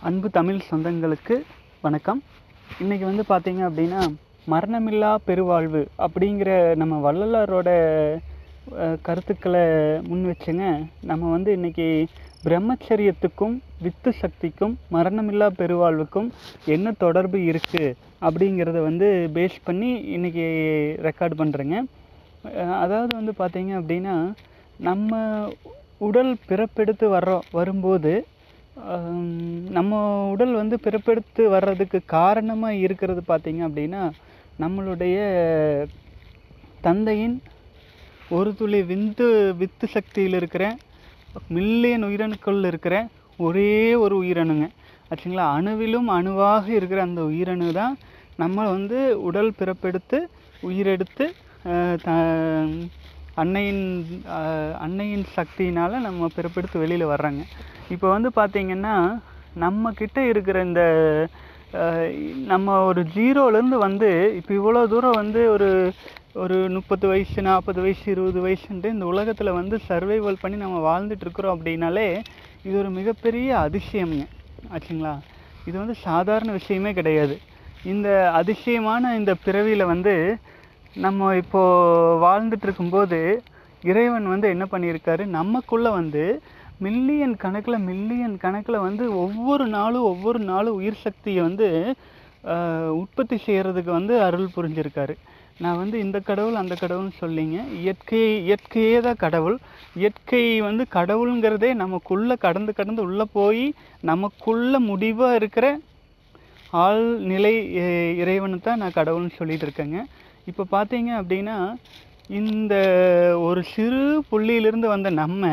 அன்பு தமிழ் சொந்தங்களுக்கு வணக்கம் இன்றைக்கி வந்து பார்த்தீங்க அப்படின்னா மரணமில்லா பெருவாழ்வு அப்படிங்கிற நம்ம வள்ளலாரோட அஹ், கருத்துக்களை முன் வச்சுங்க நம்ம வந்து இன்றைக்கி பிரம்மச்சரியத்துக்கும் வித்து சக்திக்கும் மரணமில்லா பெருவாழ்வுக்கும் என்ன தொடர்பு இருக்குது அப்படிங்கிறத வந்து பேஸ் பண்ணி இன்றைக்கி ரெக்கார்ட் பண்ணுறேங்க அதாவது வந்து பார்த்தீங்க அப்படின்னா நம்ம உடல் பிறப்பெடுத்து வர்றோம் வரும்போது ஆம், நம்ம உடல் வந்து பிறப்பெடுத்து வர்றதுக்கு காரணமாக இருக்கிறது பார்த்தீங்க அப்படின்னா நம்மளுடைய தந்தையின் ஒரு துளி விந்து வித்து சக்தியில் இருக்கிற மில்லியன் உயிரணுக்கள் இருக்கிற ஒரே ஒரு உயிரணுங்க ஆச்சுங்களா அணுவிலும் அணுவாக இருக்கிற அந்த உயிரணு தான் நம்ம வந்து உடல் பிறப்பெடுத்து உயிரெடுத்து அஹ், த அன்னையின் அஹ், அன்னையின் சக்தியினால் நம்ம பிறப்பெடுத்து வெளியில் வர்றாங்க இப்போ வந்து பார்த்திங்கன்னா நம்ம கிட்ட இருக்கிற இந்த அஹ், நம்ம ஒரு ஜீரோலேருந்து வந்து இப்போ இவ்வளோ தூரம் வந்து ஒரு ஒரு முப்பது வயசு நாற்பது வயசு இருபது வயசுன்ட்டு இந்த உலகத்தில் வந்து சர்வைவல் பண்ணி நம்ம வாழ்ந்துட்டு இருக்கிறோம் அப்படின்னாலே இது ஒரு மிகப்பெரிய அதிசயம்ங்க ஆச்சுங்களா இது வந்து சாதாரண விஷயமே கிடையாது இந்த அதிசயமான இந்த பிறவியில் வந்து நம்ம இப்போ வாழ்ந்துட்டு இருக்கும்போது இறைவன் வந்து என்ன பண்ணியிருக்காரு நமக்குள்ள வந்து மில்லியன் கணக்கில் மில்லியன் கணக்கில் வந்து ஒவ்வொரு நாளும் ஒவ்வொரு நாளும் உயிர் சக்தியை வந்து ஆஹ், உற்பத்தி செய்கிறதுக்கு வந்து அருள் புரிஞ்சிருக்காரு நான் வந்து இந்த கடவுள் அந்த கடவுள்னு சொல்லிங்க இயற்கை இயற்கையே தான் கடவுள் இயற்கை வந்து கடவுளுங்கிறதே நமக்குள்ளே கடந்து கடந்து உள்ளே போய் நமக்குள்ள முடிவாக இருக்கிற ஆள் நிலை இ- இறைவனை தான் நான் கடவுள்னு சொல்லிட்டு இருக்கேங்க இப்போ பார்த்தீங்க அப்படின்னா இந்த ஒரு சிறு புள்ளியிலிருந்து வந்த நம்ம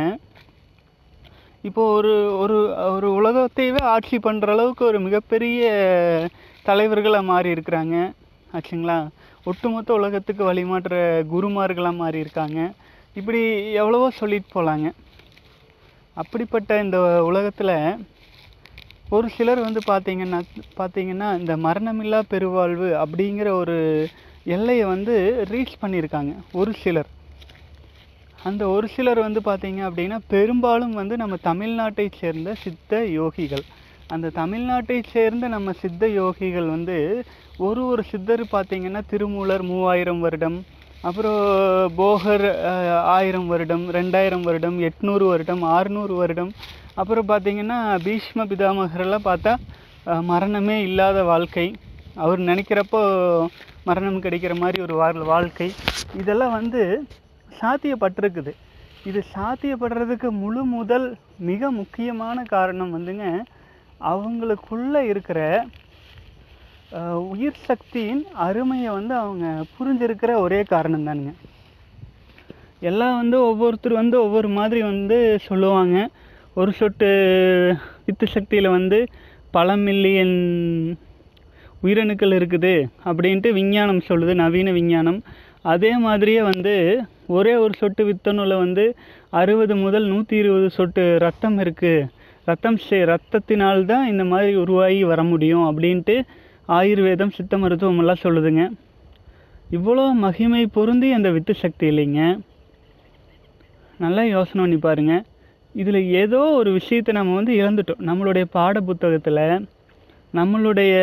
இப்போ ஒரு ஒரு ஒரு உலகத்தையவே ஆட்சி பண்ணுற அளவுக்கு ஒரு மிகப்பெரிய தலைவர்களாக மாறி இருக்கிறாங்க ஆச்சுங்களா ஒட்டுமொத்த உலகத்துக்கு வழிமாற்ற குருமார்களாக மாறி இருக்காங்க இப்படி எவ்வளவோ சொல்லிட்டு போகலாங்க அப்படிப்பட்ட இந்த உலகத்தில் ஒரு சிலர் வந்து பார்த்தீங்கன்னா பார்த்தீங்கன்னா இந்த மரணமில்லா பெருவாழ்வு அப்படிங்கிற ஒரு எல்லையை வந்து ரீச் பண்ணியிருக்காங்க ஒரு சிலர் அந்த ஒரு சிலர் வந்து பார்த்தீங்க அப்படின்னா பெரும்பாலும் வந்து நம்ம தமிழ்நாட்டை சேர்ந்த சித்த யோகிகள் அந்த தமிழ்நாட்டை சேர்ந்த நம்ம சித்த யோகிகள் வந்து ஒரு ஒரு சித்தர் பார்த்தீங்கன்னா திருமூலர் மூவாயிரம் வருடம் அப்புறம் போகர் அஹ், ஆயிரம் வருடம் ரெண்டாயிரம் வருடம் எட்நூறு வருடம் ஆறுநூறு வருடம் அப்புறம் பார்த்தீங்கன்னா பீஷ்ம பிதாமகரெல்லாம் பார்த்தா அஹ், மரணமே இல்லாத வாழ்க்கை அவர் நினைக்கிறப்போ மரணம் கிடைக்கிற மாதிரி ஒரு வாழ் வாழ்க்கை இதெல்லாம் வந்து சாத்தியப்பட்டிருக்குது இது சாத்தியப்படுறதுக்கு முழு முதல் மிக முக்கியமான காரணம் வந்துங்க அவங்களுக்குள்ள இருக்கிற அஹ், உயிர் சக்தியின் அருமையை வந்து அவங்க புரிஞ்சிருக்கிற ஒரே காரணம் தானுங்க எல்லாம் வந்து ஒவ்வொருத்தர் வந்து ஒவ்வொரு மாதிரி வந்து சொல்லுவாங்க ஒரு சொட்டு வித்து சக்தியில் வந்து பல மில்லியன் உயிரணுக்கள் இருக்குது அப்படின்ட்டு விஞ்ஞானம் சொல்லுது நவீன விஞ்ஞானம் அதே மாதிரியே வந்து ஒரே ஒரு சொட்டு வித்தணுல வந்து அறுபது முதல் நூற்றி இருபது சொட்டு ரத்தம் இருக்குது ரத்தம் சே ரத்தத்தினால் தான் இந்த மாதிரி உருவாகி வர முடியும் அப்படின்ட்டு ஆயுர்வேதம் சித்த மருத்துவம் எல்லாம் சொல்லுதுங்க இவ்வளோ மகிமை பொருந்தி அந்த வித்து சக்தி இல்லைங்க நல்லா யோசனை பண்ணி பாருங்க இதில் ஏதோ ஒரு விஷயத்தை நம்ம வந்து இழந்துட்டோம் நம்மளுடைய பாட புத்தகத்தில் நம்மளுடைய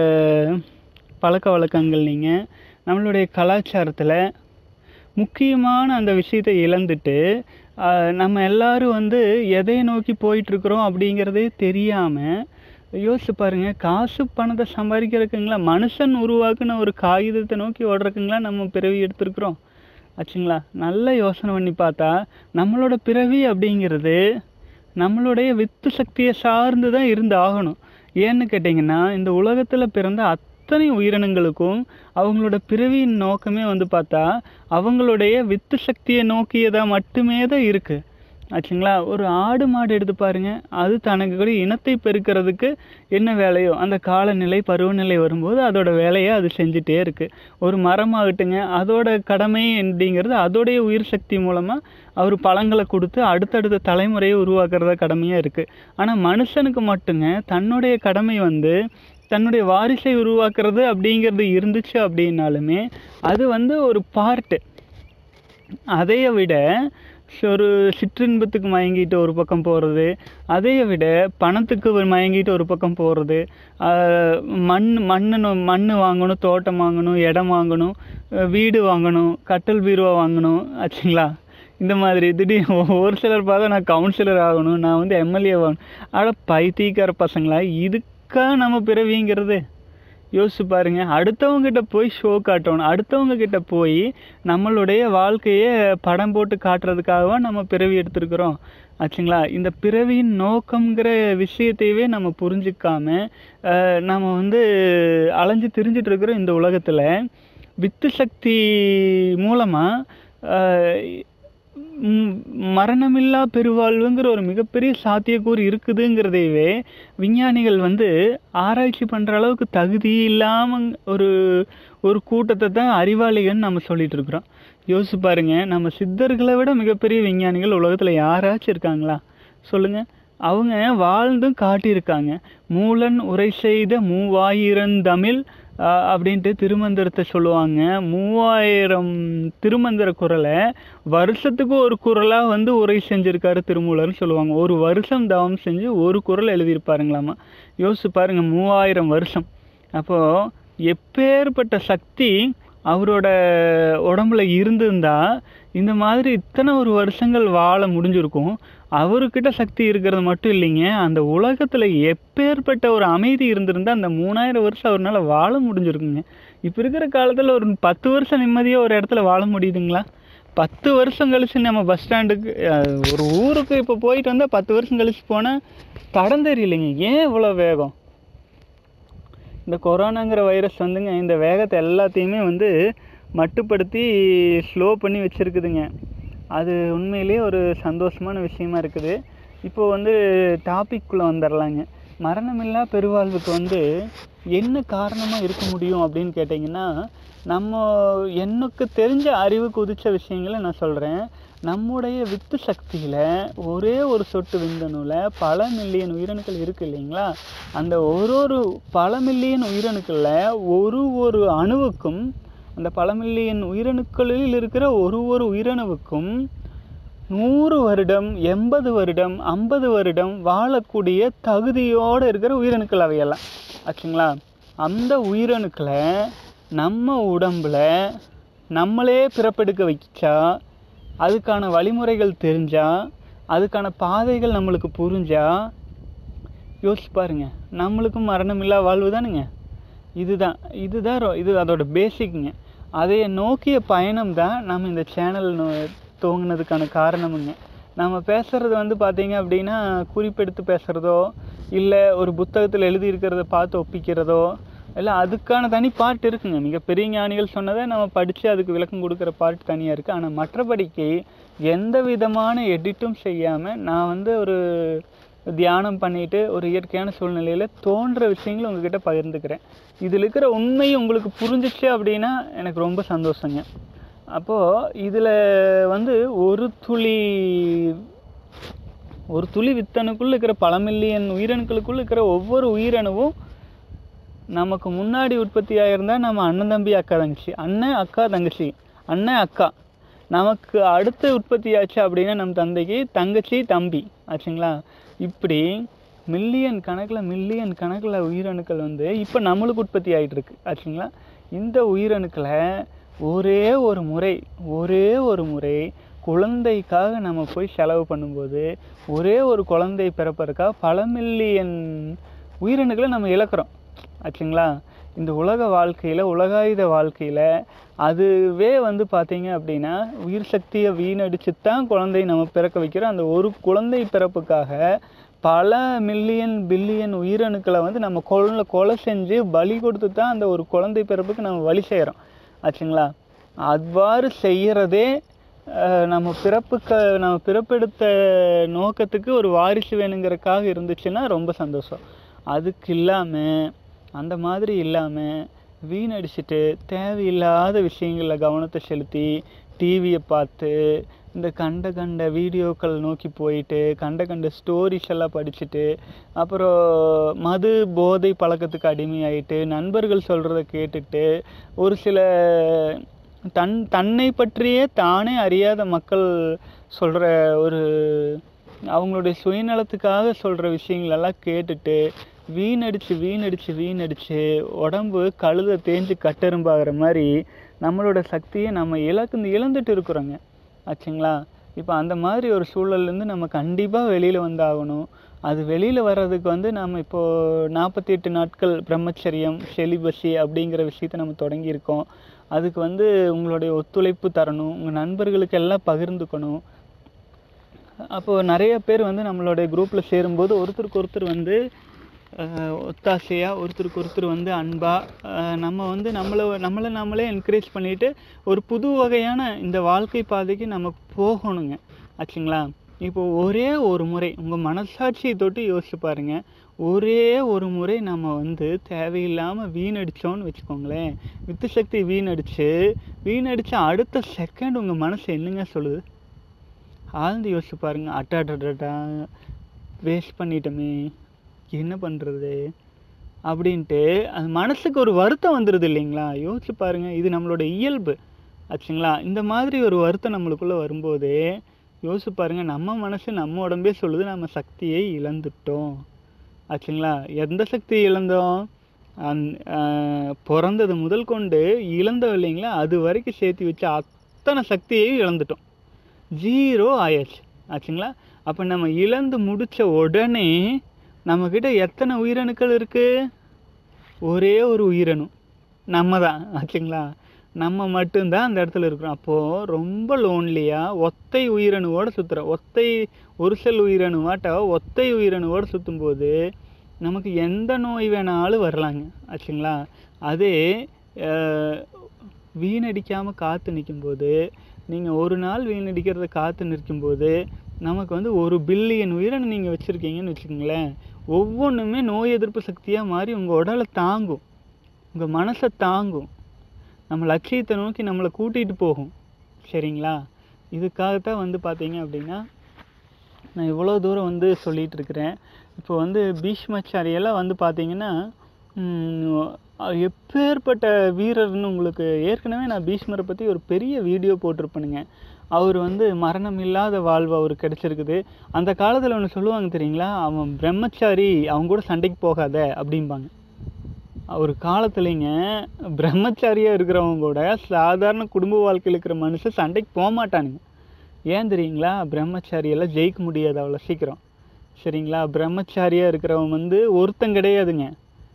பழக்க வழக்கங்கள் நீங்கள் நம்மளுடைய கலாச்சாரத்தில் முக்கியமான அந்த விஷயத்தை இழந்துட்டு ஆஹ், நம்ம எல்லாரும் வந்து எதை நோக்கி போயிட்டுருக்குறோம் அப்படிங்கிறதே தெரியாமல் யோசிச்சு பாருங்க காசு பணத்தை சம்பாதிக்கிறதுக்குங்களா மனுஷன் உருவாக்குன ஒரு காகிதத்தை நோக்கி ஓடுறதுக்குங்களா நம்ம பிறவி எடுத்திருக்கிறோம் ஆச்சுங்களா நல்ல யோசனை பண்ணி பார்த்தா நம்மளோட பிறவி அப்படிங்கிறது நம்மளுடைய வித்து சக்தியை சார்ந்து தான் இருந்து ஆகணும் ஏன்னு கேட்டிங்கன்னா இந்த உலகத்தில் பிறந்த அத்தனை உயிரினங்களுக்கும் அவங்களோட பிறவியின் நோக்கமே வந்து பார்த்தா அவங்களுடைய வித்து சக்தியை நோக்கியதாக மட்டுமே தான் இருக்குது ஆச்சுங்களா ஒரு ஆடு மாடு எடுத்து பாருங்க அது தனக்கு கூட இனத்தை பெருக்கிறதுக்கு என்ன வேலையோ அந்த காலநிலை பருவநிலை வரும்போது அதோட வேலையை அது செஞ்சுட்டே இருக்கு ஒரு மரமாகட்டுங்க அதோட கடமை அப்படிங்கிறது அதோடைய உயிர் சக்தி மூலமாக அவர் பழங்களை கொடுத்து அடுத்தடுத்த தலைமுறையை உருவாக்குறத கடமையாக இருக்குது ஆனால் மனுஷனுக்கு மட்டுங்க தன்னுடைய கடமை வந்து தன்னுடைய வாரிசை உருவாக்குறது அப்படிங்கிறது இருந்துச்சு அப்படின்னாலுமே அது வந்து ஒரு பார்ட்டு அதைய விட ஒரு சிற்றின்பத்துக்கு மயங்கிட்டு ஒரு பக்கம் போகிறது அதைய விட பணத்துக்கு ஒரு மயங்கிட்டு ஒரு பக்கம் போகிறது மண் மண்ணு மண் வாங்கணும் தோட்டம் வாங்கணும் இடம் வாங்கணும் அஹ் வீடு வாங்கணும் கட்டல் பீரோவா வாங்கணும் ஆச்சுங்களா இந்த மாதிரி திடீர் ஒரு சிலர் பார்த்தா நான் கவுன்சிலர் ஆகணும் நான் வந்து எம்எல்ஏ ஆகணும் அட பைத்தியக்கார பசங்களா இதுக்கா நம்ம பிறவிங்கிறது யோசிச்சு பாருங்க அடுத்தவங்க கிட்ட போய் ஷோ காட்டணும் அடுத்தவங்க கிட்ட போய் நம்மளுடைய வாழ்க்கையை படம் போட்டு காட்டுறதுக்காகவா நம்ம பிறவி எடுத்திருக்கிறோம் ஆச்சுங்களா இந்த பிறவியின் நோக்கம்ங்கிற விஷயத்தையவே நம்ம புரிஞ்சுக்காம அஹ், நம்ம வந்து அலைஞ்சு திரிஞ்சிட்டு இருக்கிற இந்த உலகத்துல வித்து சக்தி மூலமா அஹ், ம், மரணமில்லா பெருவாழ்வுங்கிற ஒரு மிகப்பெரிய சாத்தியக்கூறு இருக்குதுங்கிறதையவே விஞ்ஞானிகள் வந்து ஆராய்ச்சி பண்ணுற அளவுக்கு தகுதி இல்லாமல் ஒரு ஒரு கூட்டத்தை தான் அறிவாளிகள்னு நம்ம சொல்லிட்டு இருக்கிறோம் யோசிச்சு பாருங்க நம்ம சித்தர்களை விட மிகப்பெரிய விஞ்ஞானிகள் உலகத்தில் யாராச்சும் இருக்காங்களா சொல்லுங்க அவங்க வாழ்ந்தும் காட்டியிருக்காங்க மூலன் உரை செய்த மூவாயிரந்தமிழ் ஆஹ், அப்படின்ட்டு திருமந்திரத்தை சொல்லுவாங்க மூவாயிரம் திருமந்திர குரலை வருஷத்துக்கு ஒரு குரலாக வந்து உரை செஞ்சிருக்காரு திருமூலர்னு சொல்லுவாங்க ஒரு வருஷம் தவம் செஞ்சு ஒரு குரல் எழுதியிருப்பாருங்களாமா யோசிச்சு பாருங்க மூவாயிரம் வருஷம் அப்போது எப்பேற்பட்ட சக்தி அவரோட உடம்புல இருந்திருந்தா இந்த மாதிரி இத்தனை ஒரு வருஷங்கள் வாழ முடிஞ்சிருக்கும் அவர்கிட்ட சக்தி இருக்கிறது மட்டும் இல்லைங்க அந்த உலகத்தில் எப்பேற்பட்ட ஒரு அமைதி இருந்திருந்தா அந்த மூணாயிரம் வருஷம் அவரால் வாழ முடிஞ்சிருக்குங்க இப்போ இருக்கிற காலத்தில் ஒரு பத்து வருஷம் நிம்மதியாக ஒரு இடத்துல வாழ முடியுதுங்களா பத்து வருஷம் கழிச்சு நம்ம பஸ் ஸ்டாண்டுக்கு அஹ், ஒரு ஊருக்கு இப்போ போயிட்டு வந்தால் பத்து வருஷம் கழிச்சு போனால் தடம் தெரியலைங்க ஏன் இவ்வளோ வேகம் இந்த கொரோனாங்கிற வைரஸ் வந்துங்க இந்த வேகத்தை எல்லாத்தையுமே வந்து மட்டுப்படுத்தி ஸ்லோ பண்ணி வச்சுருக்குதுங்க அது உண்மையிலேயே ஒரு சந்தோஷமான விஷயமா இருக்குது இப்போ வந்து டாபிக்குள்ளே வந்துடலாங்க மரணமில்லா பெருவாழ்வுக்கு வந்து என்ன காரணமாக இருக்க முடியும் அப்படின்னு கேட்டிங்கன்னா நம்ம எனக்கு தெரிஞ்ச அறிவுக்கு உதிச்ச விஷயங்களை நான் சொல்கிறேன் நம்முடைய வித்து சக்தியில் ஒரே ஒரு சொட்டு விந்தணுவில் பல மில்லியன் உயிரணுக்கள் இருக்கு இல்லைங்களா அந்த ஒரு ஒரு பல மில்லியன் உயிரணுக்களில் ஒரு ஒரு அணுவுக்கும் அந்த பல மில்லியன் உயிரணுக்களில் இருக்கிற ஒரு ஒரு உயிரணுவுக்கும் நூறு வருடம் எண்பது வருடம் ஐம்பது வருடம் வாழக்கூடிய தகுதியோடு இருக்கிற உயிரணுக்கள் அவையெல்லாம் ஆச்சுங்களா அந்த உயிரணுக்களை நம்ம உடம்புல நம்மளே பிறப்பெடுக்க வச்சா அதுக்கான வழிமுறைகள் தெரிஞ்சா அதுக்கான பாதைகள் நம்மளுக்கு புரிஞ்சா யோசிச்சு பாருங்க நம்மளுக்கும் மரணமில்லா வாழ்வு தானுங்க இதுதான் இதுதான் ரொ- இது அதோட பேசிக்ங்க அதை நோக்கிய பயணம் தான் நம்ம இந்த சேனல் துவங்கினதுக்கான காரணமுங்க நம்ம பேசுறது வந்து பார்த்தீங்க அப்படின்னா குறிப்பெடுத்து பேசுகிறதோ இல்லை ஒரு புத்தகத்தில் எழுதியிருக்கிறத பார்த்து ஒப்பிக்கிறதோ இல்லை அதுக்கான தனி பாட்டு இருக்குங்க மிகப்பெரிய ஞானிகள் சொன்னதை நம்ம படித்து அதுக்கு விளக்கம் கொடுக்குற பாட்டு தனியாக இருக்குது ஆனால் மற்றபடிக்கு எந்த விதமான எடிட்டும் செய்யாமல் நான் வந்து ஒரு தியானம் பண்ணிட்டு ஒரு இயற்கையான சூழ்நிலையில் தோன்ற விஷயங்களை உங்ககிட்ட பகிர்ந்துக்கிறேன் இதில் இருக்கிற உண்மை உங்களுக்கு புரிஞ்சிச்சு அப்படின்னா எனக்கு ரொம்ப சந்தோஷங்க அப்போது இதில் வந்து ஒரு துளி ஒரு துளி வித்தணுக்குள்ள இருக்கிற பல மில்லியன் உயிரணுக்களுக்குள்ள இருக்கிற ஒவ்வொரு உயிரணுவும் நமக்கு முன்னாடி உற்பத்தி ஆகியிருந்தா நம்ம அண்ணன் தம்பி அக்கா தங்கச்சி அண்ணன் அக்கா தங்கச்சி அண்ணன் அக்கா நமக்கு அடுத்து உற்பத்தி ஆச்சு அப்படின்னா நம் தந்தைக்கு தங்கச்சி தம்பி ஆச்சுங்களா இப்படி மில்லியன் கணக்கில் மில்லியன் கணக்கில் உயிரணுக்கள் வந்து இப்போ நம்மளுக்கு உற்பத்தி ஆகிட்டு இருக்கு ஆச்சுங்களா இந்த உயிரணுக்களை ஒரே ஒரு முறை ஒரே ஒரு முறை குழந்தைக்காக நம்ம போய் செலவு பண்ணும்போது ஒரே ஒரு குழந்தை பிறப்பதற்காக பல மில்லியன் உயிரணுக்களை நம்ம இழக்கிறோம் ஆச்சுங்களா இந்த உலக வாழ்க்கையில் உலகாயுத வாழ்க்கையில் அதுவே வந்து பார்த்தீங்க அப்படின்னா உயிர் சக்தியை வீணடிச்சு தான் குழந்தை நம்ம பிறக்க வைக்கிறோம் அந்த ஒரு குழந்தை பிறப்புக்காக பல மில்லியன் பில்லியன் உயிரணுக்களை வந்து நம்ம கொலை கொலை செஞ்சு பலி கொடுத்து தான் அந்த ஒரு குழந்தை பிறப்புக்கு நம்ம வழி செய்கிறோம் ஆச்சுங்களா அவ்வாறு செய்கிறதே அஹ், நம்ம பிறப்புக்கு நம்ம பிறப்பெடுத்த நோக்கத்துக்கு ஒரு வாரிசு வேணுங்கிறதுக்காக இருந்துச்சுன்னா ரொம்ப சந்தோஷம் அதுக்கு இல்லாமல் அந்த மாதிரி இல்லாமல் வீணடிச்சிட்டு தேவையில்லாத விஷயங்களில் கவனத்தை செலுத்தி டிவியை பார்த்து இந்த கண்ட கண்ட வீடியோக்கள் நோக்கி போயிட்டு கண்ட கண்ட ஸ்டோரிஸ் எல்லாம் படிச்சுட்டு அப்புறம் மது போதை பழக்கத்துக்கு அடிமையாயிட்டு நண்பர்கள் சொல்கிறத கேட்டுட்டு ஒரு சில தன் தன்னை பற்றியே தானே அறியாத மக்கள் சொல்கிற ஒரு அவங்களுடைய சுயநலத்துக்காக சொல்கிற விஷயங்களெல்லாம் கேட்டுட்டு வீணடிச்சு வீணடிச்சு வீணடிச்சு உடம்பு கழுதை தேஞ்சு கட்டெரும்பாகிற மாதிரி நம்மளோட சக்தியை நம்ம இழந்து இழந்துட்டு இருக்கிறோங்க ஆச்சுங்களா இப்போ அந்த மாதிரி ஒரு சூழல்லேருந்து நம்ம கண்டிப்பாக வெளியில் வந்தாகணும் அது வெளியில் வர்றதுக்கு வந்து நம்ம இப்போது நாற்பத்தி எட்டு நாட்கள் பிரம்மச்சரியம் செலிபஸி அப்படிங்கிற விஷயத்தை நம்ம தொடங்கியிருக்கோம் அதுக்கு வந்து உங்களுடைய ஒத்துழைப்பு தரணும் உங்கள் நண்பர்களுக்கு எல்லாம் பகிர்ந்துக்கணும் அப்போது நிறைய பேர் வந்து நம்மளுடைய குரூப்பில் சேரும்போது ஒருத்தருக்கு ஒருத்தர் வந்து அஹ், ஒத்தாசையாக ஒருத்தருக்கு ஒருத்தர் வந்து அன்பாக நம்ம வந்து நம்மளை நம்மளை நாமளே என்கரேஜ் பண்ணிட்டு ஒரு புது வகையான இந்த வாழ்க்கை பாதைக்கு நம்ம போகணுங்க ஆச்சுங்களா இப்போ ஒரே ஒரு முறை உங்கள் மனசாட்சியை தொட்டு யோசிச்சு பாருங்க ஒரே ஒரு முறை நம்ம வந்து தேவையில்லாமல் வீணடிச்சோம்னு வச்சுக்கோங்களேன் வித்து சக்தி வீணடிச்சு வீணடிச்ச அடுத்த செகண்ட் உங்கள் மனசு என்னங்க சொல்லுது ஆழ்ந்து யோசிச்சு பாருங்க அட்டாடா வேஸ்ட் பண்ணிட்டோமே என்ன பண்ணுறது அப்படின்ட்டு அது மனசுக்கு ஒரு வருத்தம் வந்துடுது இல்லைங்களா யோசிச்சு பாருங்க இது நம்மளோட இயல்பு ஆச்சுங்களா இந்த மாதிரி ஒரு வருத்தம் நம்மளுக்குள்ளே வரும்போது யோசிச்சு பாருங்க நம்ம மனசு நம்ம உடம்பே சொல்லுது நம்ம சக்தியை இழந்துட்டோம் ஆச்சுங்களா எந்த சக்தியை இழந்தோம் அந் ஆஹ் பிறந்தது முதல் கொண்டு இழந்தோம் இல்லைங்களா அது வரைக்கும் சேர்த்து வச்ச அத்தனை சக்தியையும் இழந்துட்டோம் ஜீரோ ஆயாச்சு ஆச்சுங்களா அப்போ நம்ம இழந்து முடிச்ச உடனே நம்மக்கிட்ட எத்தனை உயிரணுக்கள் இருக்கு ஒரே ஒரு உயிரணு நம்ம தான் ஆச்சுங்களா நம்ம மட்டும்தான் அந்த இடத்துல இருக்கிறோம் அப்போது ரொம்ப லோன்லியாக ஒத்தை உயிரணுவோட சுற்றுறோம் ஒத்தை ஒரு செல் உயிரணுவாட்ட ஒத்தை உயிரணுவோட சுற்றும்போது நமக்கு எந்த நோய் வேணாலும் வரலாங்க ஆச்சுங்களா அதே அஹ், வீணடிக்காமல் காத்து நிற்கும்போது நீங்கள் ஒரு நாள் வீணடிக்கிறத காத்து நிற்கும்போது நமக்கு வந்து ஒரு பில்லியன் உயிரணு நீங்கள் வச்சுருக்கீங்கன்னு வச்சுக்கோங்களேன் ஒவ்வொன்றுமே நோய் எதிர்ப்பு சக்தியாக மாறி உங்கள் உடலை தாங்கும் உங்கள் மனசை தாங்கும் நம்ம லட்சியத்தை நோக்கி நம்மளை கூட்டிகிட்டு போகும் சரிங்களா இதுக்காகத்தான் வந்து பார்த்தீங்க அப்படின்னா நான் இவ்வளோ தூரம் வந்து சொல்லிட்டு இருக்கிறேன் இப்போ வந்து பீஷ்மாச்சாரியெல்லாம் வந்து பார்த்தீங்கன்னா ம், அஹ் எப்பேற்பட்ட வீரர்னு உங்களுக்கு ஏற்கனவே நான் பீஷ்மரை பற்றி ஒரு பெரிய வீடியோ போட்டிருப்பேனுங்க அவர் வந்து மரணம் இல்லாத வாழ்வு அவருக்கு கிடைச்சிருக்குது அந்த காலத்தில் ஒன்று சொல்லுவாங்க தெரியுங்களா அவன் பிரம்மச்சாரி அவங்க கூட சண்டைக்கு போகாத அப்படிம்பாங்க ஒரு காலத்துலேங்க பிரம்மச்சாரியாக இருக்கிறவங்க கூட சாதாரண குடும்ப வாழ்க்கையில் இருக்கிற மனுஷன் சண்டைக்கு போக மாட்டானுங்க ஏன் தெரியுங்களா பிரம்மச்சாரியெல்லாம் ஜெயிக்க முடியாது அவ்வளோ சீக்கிரம் சரிங்களா பிரம்மச்சாரியாக இருக்கிறவன் வந்து ஒருத்தன் கிடையாதுங்க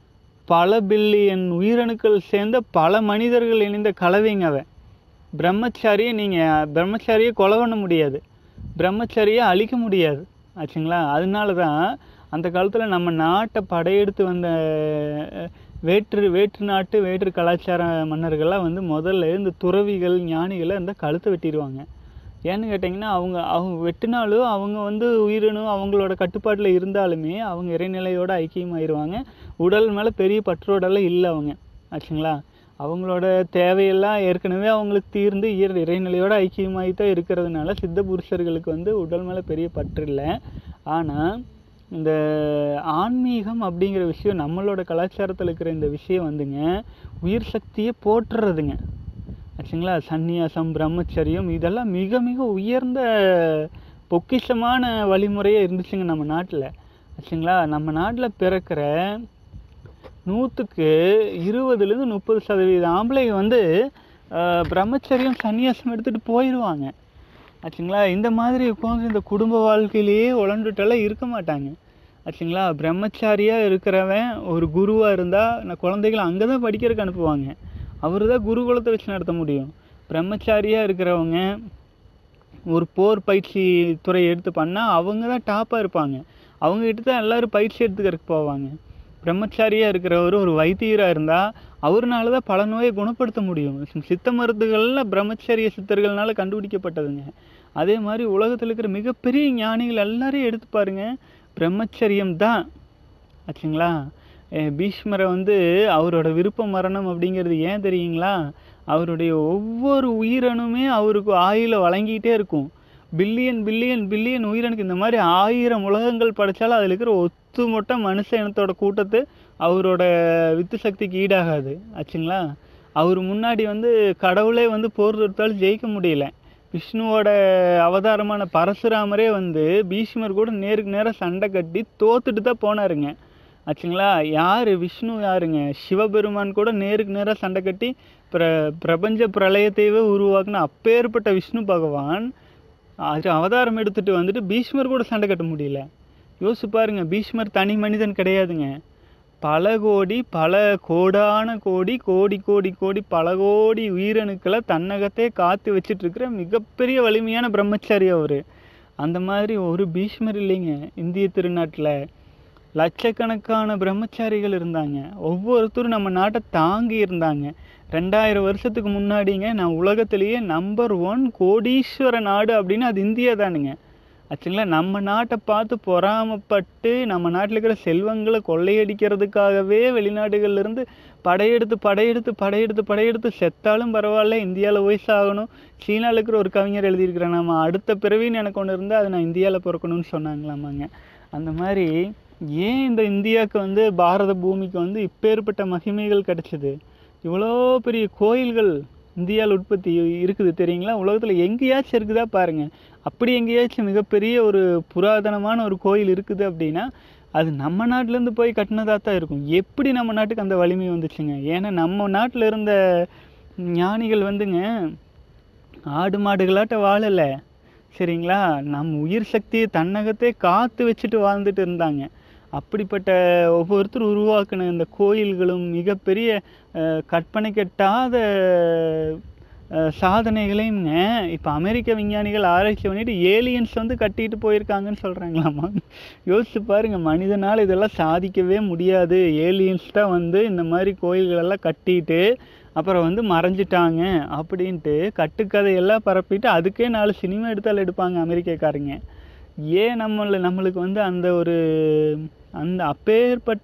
பல பில்லியன் உயிரணுக்கள் சேர்ந்த பல மனிதர்கள் இணைந்த கலவைங்க அவன் பிரம்மச்சாரியை நீங்கள் பிரம்மச்சாரியை கொலை பண்ண முடியாது பிரம்மச்சாரியை அழிக்க முடியாது ஆச்சுங்களா அதனால தான் அந்த காலத்தில் நம்ம நாட்டை படையெடுத்து வந்த அஹ், வேற்று வேற்று நாட்டு வேற்று கலாச்சார மன்னர்கள்லாம் வந்து முதல்ல இந்த துறவிகள் ஞானிகளை இந்த கழுத்தை வெட்டிடுவாங்க ஏன்னு கேட்டிங்கன்னா அவங்க அவங்க வெட்டினாலும் அவங்க வந்து உயிரினும் அவங்களோட கட்டுப்பாட்டில் இருந்தாலுமே அவங்க இறைநிலையோட ஐக்கியமாயிருவாங்க உடல் மேலே பெரிய பற்றோடெல்லாம் இல்லை அவங்க ஆச்சுங்களா அவங்களோட தேவையெல்லாம் ஏற்கனவே அவங்களுக்கு தீர்ந்து இயற் இறைநிலையோட ஐக்கியமாகி தான் இருக்கிறதுனால சித்த புருஷர்களுக்கு வந்து உடல் மேலே பெரிய பற்று இல்லை ஆனால் இந்த ஆன்மீகம் அப்படிங்கிற விஷயம் நம்மளோட கலாச்சாரத்தில் இருக்கிற இந்த விஷயம் வந்துங்க உயிர் சக்தியை போற்றுறதுங்க ஆச்சுங்களா சந்நியாசம் பிரம்மச்சரியம் இதெல்லாம் மிக மிக உயர்ந்த பொக்கிஷமான வழிமுறையாக இருந்துச்சுங்க நம்ம நாட்டில் ஆச்சுங்களா நம்ம நாட்டில் பிறக்கிற நூற்றுக்கு இருபதுலேருந்து முப்பது சதவீத ஆம்பளைங்க வந்து ஆஹ், பிரம்மச்சரியம் சந்நியாசம் எடுத்துகிட்டு போயிடுவாங்க ஆச்சுங்களா இந்த மாதிரி உட்காந்து இந்த குடும்ப வாழ்க்கையிலேயே உழண்டுட்டெல்லாம் இருக்க மாட்டாங்க ஆச்சுங்களா பிரம்மச்சாரியாக இருக்கிறவன் ஒரு குருவாக இருந்தால் நான் குழந்தைகளை அங்கே தான் படிக்கிறதுக்கு அனுப்புவாங்க அவர் தான் குருகுலத்தை வச்சு நடத்த முடியும் பிரம்மச்சாரியாக இருக்கிறவங்க ஒரு போர் பயிற்சி துறை எடுத்து பண்ணால் அவங்க தான் டாப்பாக இருப்பாங்க அவங்ககிட்ட தான் எல்லோரும் பயிற்சி எடுத்துக்கிறதுக்கு போவாங்க பிரம்மச்சாரியாக இருக்கிறவர் ஒரு வைத்தியராக இருந்தால் அவர்னால தான் பல நோயை குணப்படுத்த முடியும் சி- சித்த மருந்துகள்லாம் பிரம்மச்சரிய சித்தர்கள்னால கண்டுபிடிக்கப்பட்டதுங்க அதே மாதிரி உலகத்தில் இருக்கிற மிகப்பெரிய ஞானிகள் எல்லாரையும் எடுத்து பாருங்க பிரம்மச்சரியம் தான் ஆச்சுங்களா அஹ் பீஷ்மரை வந்து அவரோட விருப்ப மரணம் அப்படிங்கிறது ஏன் தெரியுங்களா அவருடைய ஒவ்வொரு உயிரணுமே அவருக்கு ஆயுள வழங்கிட்டே இருக்கும் பில்லியன் பில்லியன் பில்லியன் உயிரணுக்கு இந்த மாதிரி ஆயிரம் உலகங்கள் படைச்சாலும் அதில் இருக்கிற ஒத்துமொட்ட மனுஷ இனத்தோட கூட்டத்து அவரோட வித்து சக்திக்கு ஈடாகாது ஆச்சுங்களா அவர் முன்னாடி வந்து கடவுளே வந்து போர் தொடுத்தாலும் ஜெயிக்க முடியல விஷ்ணுவோட அவதாரமான பரசுராமரே வந்து பீஷ்மர் கூட நேருக்கு நேராக சண்டை கட்டி தோத்துட்டு தான் போனாருங்க ஆச்சுங்களா யார் விஷ்ணு யாருங்க சிவபெருமான் கூட நேருக்கு நேராக சண்டை கட்டி பிர பிரபஞ்ச பிரளயத்தையே உருவாக்குன அப்பேற்பட்ட விஷ்ணு பகவான் அது அவதாரம் எடுத்துட்டு வந்துட்டு பீஷ்மர் கூட சண்டை கட்ட முடியல யோசிச்சு பாருங்க பீஷ்மர் தனி மனிதன் கிடையாதுங்க பல கோடி பல கோடான கோடி கோடி கோடி கோடி பல கோடி உயிரணுக்களை தன்னகத்தே காத்து வச்சிட்டு இருக்கிற மிகப்பெரிய வலிமையான பிரம்மச்சாரி அவர் அந்த மாதிரி ஒரு பீஷ்மர் இல்லைங்க இந்திய திருநாட்டில் லட்சக்கணக்கான பிரம்மச்சாரிகள் இருந்தாங்க ஒவ்வொருத்தரும் நம்ம நாட்டை தாங்கி இருந்தாங்க ரெண்டாயிரம் வருஷத்துக்கு முன்னாடிங்க நான் உலகத்திலேயே நம்பர் ஒன் கோடீஸ்வர நாடு அப்படின்னு அது இந்தியா தானுங்க ஆச்சுங்களா நம்ம நாட்டை பார்த்து பொறாமப்பட்டு நம்ம நாட்டில் இருக்கிற செல்வங்களை கொள்ளையடிக்கிறதுக்காகவே வெளிநாடுகள்ல இருந்து படையெடுத்து படையெடுத்து படையெடுத்து படையெடுத்து செத்தாலும் பரவாயில்ல இந்தியாவில் போய் சாகணும் சீனாவில் இருக்கிற ஒரு கவிஞர் எழுதியிருக்கிறேன் நம்ம அடுத்த பிறவின்னு எனக்கு ஒன்று இருந்தால் அது நான் இந்தியாவில் பிறக்கணும்னு சொன்னாங்களாமாங்க அந்த மாதிரி ஏன் இந்த இந்தியாவுக்கு வந்து பாரத பூமிக்கு வந்து இப்பேற்பட்ட மகிமைகள் கிடைச்சது இவ்வளோ பெரிய கோயில்கள் இந்தியாவில் உற்பத்தி இருக்குது தெரியுங்களா உலகத்தில் எங்கேயாச்சும் இருக்குதா பாருங்க அப்படி எங்கேயாச்சும் மிகப்பெரிய ஒரு புராதனமான ஒரு கோயில் இருக்குது அப்படின்னா அது நம்ம நாட்டிலேருந்து போய் கட்டினதாக தான் இருக்கும் எப்படி நம்ம நாட்டுக்கு அந்த வலிமை வந்துச்சுங்க ஏன்னா நம்ம நாட்டில் இருந்த ஞானிகள் வந்துங்க ஆடு மாடுகளாட்ட வாழலை சரிங்களா நம் உயிர் சக்தியை தன்னகத்தே காத்து வச்சுட்டு வாழ்ந்துட்டு இருந்தாங்க அப்படிப்பட்ட ஒவ்வொருத்தரும் உருவாக்கின இந்த கோயில்களும் மிகப்பெரிய அஹ், கற்பனை கெட்டாத அஹ், சாதனைகளையுங்க இப்போ அமெரிக்க விஞ்ஞானிகள் ஆராய்ச்சி பண்ணிட்டு ஏலியன்ஸ் வந்து கட்டிட்டு போயிருக்காங்கன்னு சொல்கிறாங்களாமா யோசிச்சு பாருங்க மனிதனால் இதெல்லாம் சாதிக்கவே முடியாது ஏலியன்ஸ் தான் வந்து இந்த மாதிரி கோயில்களெல்லாம் கட்டிட்டு அப்புறம் வந்து மறைஞ்சிட்டாங்க அப்படின்ட்டு கட்டுக்கதையெல்லாம் பரப்பிட்டு அதுக்கே நாலு சினிமா எடுத்தால் எடுப்பாங்க அமெரிக்கக்காரங்க ஏன் நம்மள நம்மளுக்கு வந்து அந்த ஒரு அந்த அப்பேற்பட்ட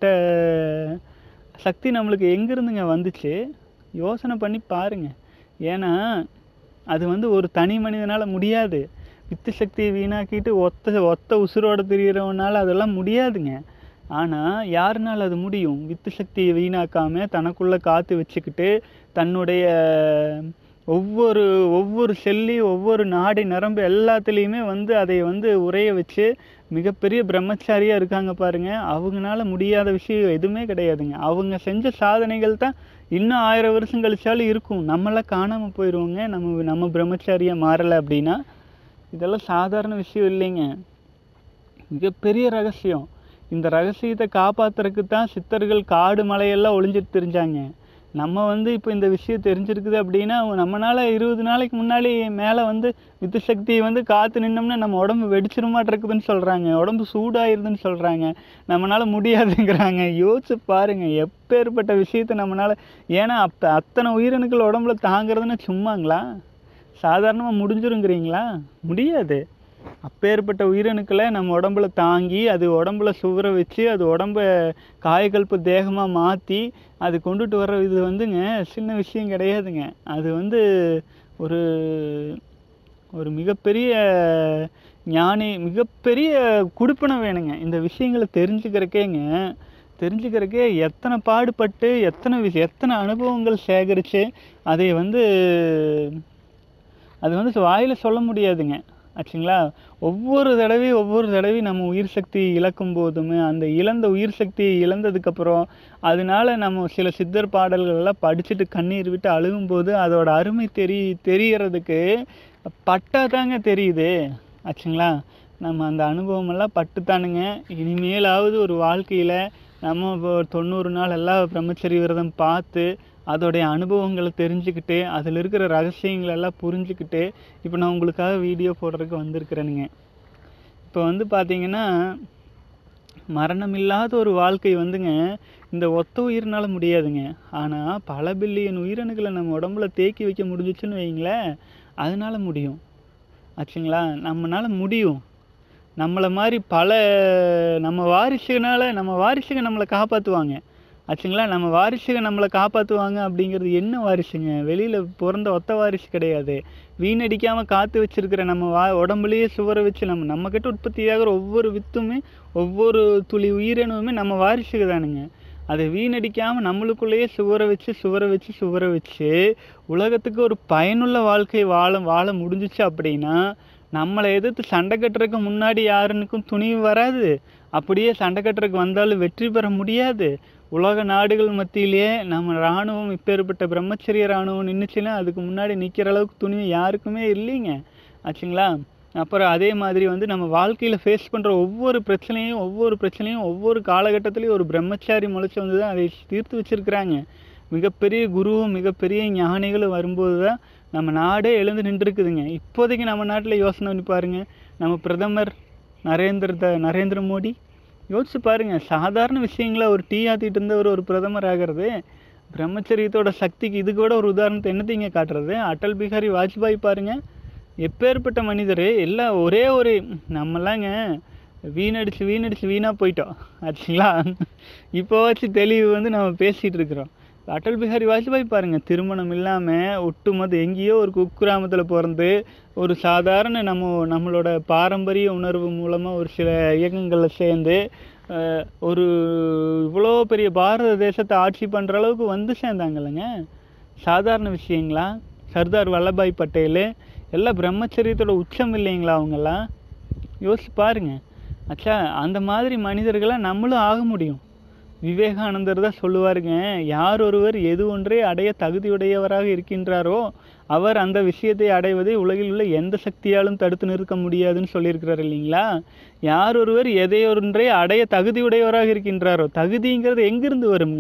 சக்தி நம்மளுக்கு எங்கேருந்துங்க வந்துச்சு யோசனை பண்ணி பாருங்க ஏன்னா அது வந்து ஒரு தனி மனிதனால் முடியாது வித்து சக்தியை வீணாக்கிட்டு ஒத்த ஒத்த உசுரோட திரியிறவனால அதெல்லாம் முடியாதுங்க ஆனால் யாருனால் அது முடியும் வித்து சக்தியை வீணாக்காம தனக்குள்ளே காத்து வச்சுக்கிட்டு தன்னுடைய ஒவ்வொரு ஒவ்வொரு செல்லையும் ஒவ்வொரு நாடி நரம்பு எல்லாத்துலேயுமே வந்து அதை வந்து உரைய வச்சு மிகப்பெரிய பிரம்மச்சாரியாக இருக்காங்க பாருங்க அவங்கனால முடியாத விஷயம் எதுவுமே கிடையாதுங்க அவங்க செஞ்ச சாதனைகள் தான் இன்னும் ஆயிரம் வருஷம் கழிச்சாலும் இருக்கும் நம்மளாம் காணாமல் போயிடுவோங்க நம்ம நம்ம பிரம்மச்சாரியாக மாறலை அப்படின்னா இதெல்லாம் சாதாரண விஷயம் இல்லைங்க மிகப்பெரிய ரகசியம் இந்த ரகசியத்தை காப்பாத்துறதுக்கு தான் சித்தர்கள் காடு மலையெல்லாம் ஒளிஞ்சிட்டு தெரிஞ்சாங்க நம்ம வந்து இப்போ இந்த விஷயம் தெரிஞ்சிருக்குது அப்படின்னா நம்மனால இருபது நாளைக்கு முன்னாடி மேலே வந்து வித்து சக்தியை வந்து காத்து நின்னோம்னா நம்ம உடம்பு வெடிச்சிருமாட்டிருக்குதுன்னு சொல்கிறாங்க உடம்பு சூடாயிருதுன்னு சொல்கிறாங்க நம்மனால முடியாதுங்கிறாங்க யோசிச்சு பாருங்க எப்பேற்பட்ட விஷயத்தை நம்மனால ஏன்னா அப்போ அத்தனை உயிரணுக்கள் உடம்புல தாங்கிறதுன்னா சும்மாங்களா சாதாரணமாக முடிஞ்சிருங்கிறீங்களா முடியாது அப்பேற்பட்ட உயிரணுக்களை நம்ம உடம்புல தாங்கி அது உடம்புல சுவர வச்சு அது உடம்ப காயக்கல்ப தேகமாக மாற்றி அது கொண்டுட்டு வர்ற இது வந்துங்க சின்ன விஷயம் கிடையாதுங்க அது வந்து ஒரு ஒரு மிகப்பெரிய ஞானி மிகப்பெரிய குடுப்பனை வேணுங்க இந்த விஷயங்களை தெரிஞ்சுக்கிறக்கேங்க தெரிஞ்சுக்கிறக்கே எத்தனை பாடுபட்டு எத்தனை விஷயம் எத்தனை அனுபவங்கள் சேகரித்து அதை வந்து அது வந்து வாயில் சொல்ல முடியாதுங்க ஆச்சுங்களா ஒவ்வொரு தடவையும் ஒவ்வொரு தடவையும் நம்ம உயிர் சக்தி இழக்கும் போதுமே அந்த இழந்த உயிர் சக்தியை இழந்ததுக்கப்புறம் அதனால நம்ம சில சித்தர் பாடல்கள் எல்லாம் படிச்சுட்டு கண்ணீர் விட்டு அழுகும்போது அதோட அருமை தெரி தெரியறதுக்கு பட்டாதாங்க தெரியுது ஆச்சுங்களா நம்ம அந்த அனுபவம் எல்லாம் பட்டுத்தானுங்க இனிமேலாவது ஒரு வாழ்க்கையில் நம்ம இப்போ தொண்ணூறு நாள் எல்லாம் பிரம்மச்சரிய விரதம் பார்த்து அதோடைய அனுபவங்களை தெரிஞ்சுக்கிட்டு அதில் இருக்கிற ரகசியங்களை எல்லாம் புரிஞ்சுக்கிட்டு இப்போ நான் உங்களுக்காக வீடியோ போடுறதுக்கு வந்திருக்கிறேனுங்க இப்போ வந்து பார்த்தீங்கன்னா மரணமில்லாத ஒரு வாழ்க்கை வந்துங்க இந்த ஒத்த உயிர்னால முடியாதுங்க ஆனால் பல பில்லியன் உயிரணுக்களை நம்ம உடம்புல தேக்கி வைக்க முடிஞ்சிச்சுன்னு வைங்களேன் அதனால முடியும் ஆச்சுங்களா நம்மனால முடியும் நம்மளை மாதிரி பல நம்ம வாரிசுகனால நம்ம வாரிசுக நம்மளை காப்பாற்றுவாங்க ஆச்சுங்களா நம்ம வாரிசுக நம்மளை காப்பாற்றுவாங்க அப்படிங்கிறது என்ன வாரிசுங்க வெளியில் பிறந்த ஒத்த வாரிசு கிடையாது வீணடிக்காமல் காத்து வச்சிருக்கிற நம்ம வா உடம்புலயே சுவரை வச்சு நம்ம நம்மக்கிட்ட உற்பத்தியாகிற ஒவ்வொரு வித்துமே ஒவ்வொரு துளி உயிரினமுமே நம்ம வாரிசுக தானுங்க அதை வீணடிக்காமல் நம்மளுக்குள்ளேயே சுவரை வச்சு சுவரை வச்சு சுவரை வச்சு உலகத்துக்கு ஒரு பயனுள்ள வாழ்க்கை வாழ வாழ முடிஞ்சிச்சு அப்படின்னா நம்மளை எதிர்த்து சண்டை கட்டுறதுக்கு முன்னாடி யாருனுக்கும் துணிவு வராது அப்படியே சண்டை கட்டுறதுக்கு வந்தாலும் வெற்றி பெற முடியாது உலக நாடுகள் மத்தியிலேயே நம்ம இராணுவம் இப்பேற்பட்ட பிரம்மச்சரிய இராணுவம் நின்றுச்சுன்னா அதுக்கு முன்னாடி நிற்கிற அளவுக்கு துணிவு யாருக்குமே இல்லைங்க ஆச்சுங்களா அப்புறம் அதே மாதிரி வந்து நம்ம வாழ்க்கையில் ஃபேஸ் பண்ணுற ஒவ்வொரு பிரச்சனையும் ஒவ்வொரு பிரச்சனையும் ஒவ்வொரு காலகட்டத்திலையும் ஒரு பிரம்மச்சாரி முளைச்சி வந்து தான் அதை தீர்த்து வச்சிருக்கிறாங்க மிகப்பெரிய குருவும் மிகப்பெரிய ஞானிகளும் வரும்போது தான் நம்ம நாடே எழுந்து நின்றுருக்குதுங்க இப்போதைக்கு நம்ம நாட்டில் யோசனை பண்ணி பாருங்க நம்ம பிரதமர் நரேந்திர த நரேந்திர மோடி யோசிச்சு பாருங்க சாதாரண விஷயங்கள ஒரு டீ ஆற்றிட்டு இருந்தவர் ஒரு பிரதமர் ஆகிறது பிரம்மச்சரியத்தோட சக்திக்கு இது கூட ஒரு உதாரணத்தை என்னத்தைங்க காட்டுறது அடல் பிகாரி வாஜ்பாய் பாருங்க எப்பேற்பட்ட மனிதர் எல்லாம் ஒரே ஒரு நம்மலாங்க வீணடிச்சு வீணடிச்சு வீணாக போயிட்டோம் ஆச்சுங்களா இப்போ வச்சு தெளிவு வந்து நம்ம பேசிகிட்டு இருக்கிறோம் அடல் பிஹாரி வாஜ்பாய் பாருங்க திருமணம் இல்லாமல் ஒட்டுமொத்த எங்கேயோ ஒரு குக்கிராமத்தில் பிறந்து ஒரு சாதாரண நம்ம நம்மளோட பாரம்பரிய உணர்வு மூலமாக ஒரு சில இயக்கங்களில் சேர்ந்து அஹ், ஒரு இவ்வளோ பெரிய பாரத தேசத்தை ஆட்சி பண்ணுற அளவுக்கு வந்து சேர்ந்தாங்கல்லங்க சாதாரண விஷயங்களா சர்தார் வல்லபாய் பட்டேல் எல்லாம் பிரம்மச்சரியத்தோட உச்சம் இல்லைங்களா அவங்கெல்லாம் யோசிச்சு பாருங்க அச்சா அந்த மாதிரி மனிதர்களாக நம்மளும் ஆக முடியும் விவேகானந்தர் தான் சொல்லுவாருங்க யார் ஒருவர் எது ஒன்றை அடைய தகுதியுடையவராக இருக்கின்றாரோ அவர் அந்த விஷயத்தை அடைவதை உலகில் உள்ள எந்த சக்தியாலும் தடுத்து நிறுத்த முடியாதுன்னு சொல்லியிருக்கிறார் இல்லைங்களா யார் ஒருவர் எதை ஒன்றை அடைய தகுதியுடையவராக இருக்கின்றாரோ தகுதிங்கிறது எங்கிருந்து வருங்க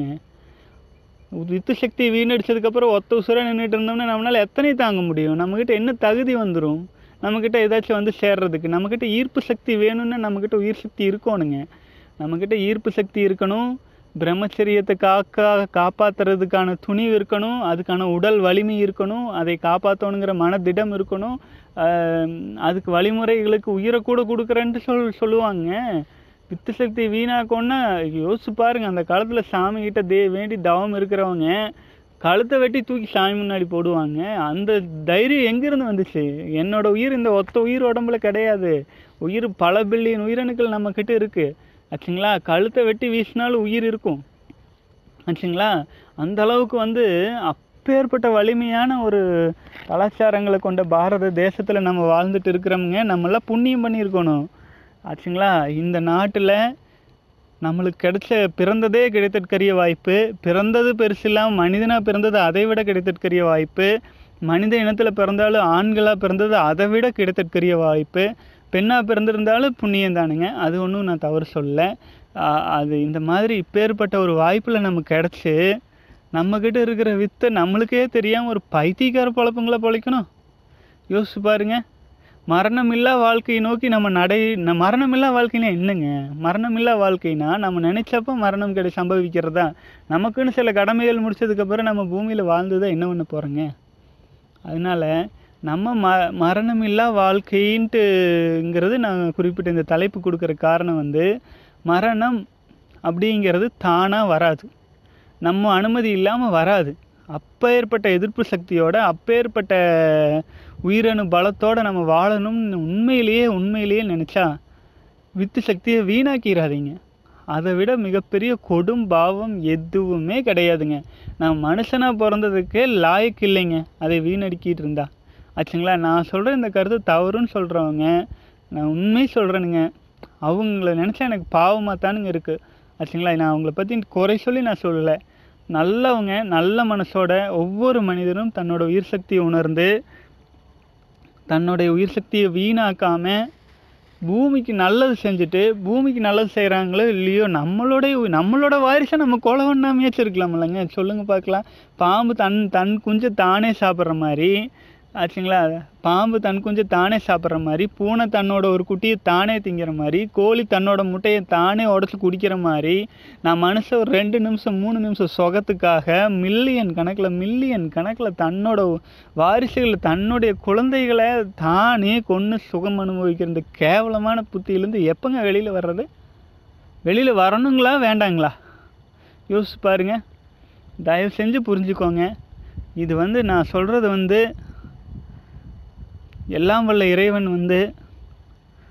வித்து சக்தி வீணடிச்சதுக்கப்புறம் ஒத்த உசுரா நின்றுட்டு இருந்தோம்னா நம்மளால எத்தனை தாங்க முடியும் நம்மக்கிட்ட என்ன தகுதி வந்துடும் நம்மக்கிட்ட ஏதாச்சும் வந்து சேர்றதுக்கு நம்மக்கிட்ட ஈர்ப்பு சக்தி வேணும்னா நம்மக்கிட்ட உயிர் சக்தி இருக்கணுங்க நம்மக்கிட்ட ஈர்ப்பு சக்தி இருக்கணும் பிரம்மச்சரியத்தை காக்கா காப்பாத்துறதுக்கான துணிவு இருக்கணும் அதுக்கான உடல் வலிமை இருக்கணும் அதை காப்பாற்றணுங்கிற மனதிடம் இருக்கணும் ஆஹ் அதுக்கு வழிமுறைகளுக்கு உயிரை கூட கொடுக்குறேன்ட்டு சொல் சொல்லுவாங்க வித்து சக்தி வீணாக்கோன்னா யோசிச்சு பாருங்க அந்த காலத்தில் சாமி கிட்ட தே வேண்டி தவம் இருக்கிறவங்க கழுத்தை வெட்டி தூக்கி சாமி முன்னாடி போடுவாங்க அந்த தைரியம் எங்கேருந்து வந்துச்சு என்னோட உயிர் இந்த ஒத்த உயிர் உடம்புல கிடையாது உயிர் பல பில்லியன் உயிரணுக்கள் நம்ம கிட்ட இருக்கு ஆச்சுங்களா கழுத்தை வெட்டி வீசினாலும் உயிர் இருக்கும் ஆச்சுங்களா அந்த அளவுக்கு வந்து அப்பேற்பட்ட வலிமையான ஒரு கலாச்சாரங்களை கொண்ட பாரத தேசத்தில் நம்ம வாழ்ந்துட்டு இருக்கிறோமுங்க நம்மளாம் புண்ணியம் பண்ணியிருக்கணும் ஆச்சுங்களா இந்த நாட்டில் நம்மளுக்கு கிடைச்ச பிறந்ததே கிடைத்தற்கரிய வாய்ப்பு பிறந்தது பெருசு இல்லாமல் மனிதனாக பிறந்தது அதை விட கிடைத்தற்கரிய வாய்ப்பு மனித இனத்தில் பிறந்தாலும் ஆண்களாக பிறந்தது அதை விட கிடைத்தற்கரிய வாய்ப்பு பெண்ணாக பிறந்திருந்தாலும் புண்ணியம் தானுங்க அது ஒன்றும் நான் தவறு சொல்ல அது இந்த மாதிரி இப்பேற்பட்ட ஒரு வாய்ப்பில் நமக்கு கிடச்சி நம்மக்கிட்ட இருக்கிற வித்தை நம்மளுக்கே தெரியாமல் ஒரு பைத்தியக்கார பழப்பங்களை பொழைக்கணும் யோசிச்சு பாருங்க மரணமில்லா வாழ்க்கையை நோக்கி நம்ம நடை ந- மரணமில்லா வாழ்க்கைனா என்னங்க மரணமில்லா வாழ்க்கைனா நம்ம நினைச்சப்ப மரணம் கிடை சம்பவிக்கிறதா நமக்குன்னு சில கடமைகள் முடிச்சதுக்கப்புறம் நம்ம பூமியில் வாழ்ந்துதான் என்ன பண்ண போகிறோங்க அதனால நம்ம ம மரணமில்லா வாழ்க்கைன்ட்டுங்கிறது நான் குறிப்பிட்ட இந்த தலைப்பு கொடுக்குற காரணம் வந்து மரணம் அப்படிங்கிறது தானாக வராது நம்ம அனுமதி இல்லாமல் வராது அப்பேற்பட்ட எதிர்ப்பு சக்தியோட அப்பேற்பட்ட உயிரணு பலத்தோட நம்ம வாழணும்னு உண்மையிலேயே உண்மையிலேயே நினச்சா வித்து சக்தியை வீணாக்கிடாதீங்க அதை விட மிகப்பெரிய கொடும் பாவம் எதுவுமே கிடையாதுங்க நான் மனுஷனாக பிறந்ததுக்கே லாயக்கு இல்லைங்க அதை வீணடிக்கிட்டு இருந்தா ஆச்சுங்களா நான் சொல்கிற இந்த கருத்து தவறுன்னு சொல்கிறவங்க நான் உண்மை சொல்கிறேனுங்க அவங்கள நினச்சா எனக்கு பாவமாக தானுங்க இருக்குது ஆச்சுங்களா நான் அவங்கள பற்றி குறை சொல்லி நான் சொல்லலை நல்லவங்க நல்ல மனசோட ஒவ்வொரு மனிதனும் தன்னோட உயிர் சக்தியை உணர்ந்து தன்னுடைய உயிர் சக்தியை வீணாக்காம பூமிக்கு நல்லது செஞ்சுட்டு பூமிக்கு நல்லது செய்கிறாங்களோ இல்லையோ நம்மளுடைய உ- நம்மளோட வாரிசை நம்ம கொலை பண்ணாமையாச்சும் இருக்கலாம்லங்க சொல்லுங்க பார்க்கலாம் பாம்பு தன் தன் குஞ்சை தானே சாப்பிட்ற மாதிரி ஆச்சுங்களா பாம்பு தன் குஞ்சை தானே சாப்பிட்ற மாதிரி பூனை தன்னோட ஒரு குட்டியை தானே திங்கிற மாதிரி கோழி தன்னோட முட்டையை தானே உடச்சி குடிக்கிற மாதிரி நான் மனுஷன் ஒரு ரெண்டு நிமிஷம் மூணு நிமிஷம் சுகத்துக்காக மில்லியன் கணக்கில் மில்லியன் கணக்கில் தன்னோட வாரிசுகள் தன்னுடைய குழந்தைகளை தானே கொன்று சுகம் அனுபவிக்கிற இந்த கேவலமான புத்தியிலேருந்து எப்போங்க வெளியில் வர்றது வெளியில் வரணுங்களா வேண்டாங்களா யோசிச்சு பாருங்க தயவு செஞ்சு புரிஞ்சுக்கோங்க இது வந்து நான் சொல்கிறது வந்து எல்லாம் வல்ல இறைவன் வந்து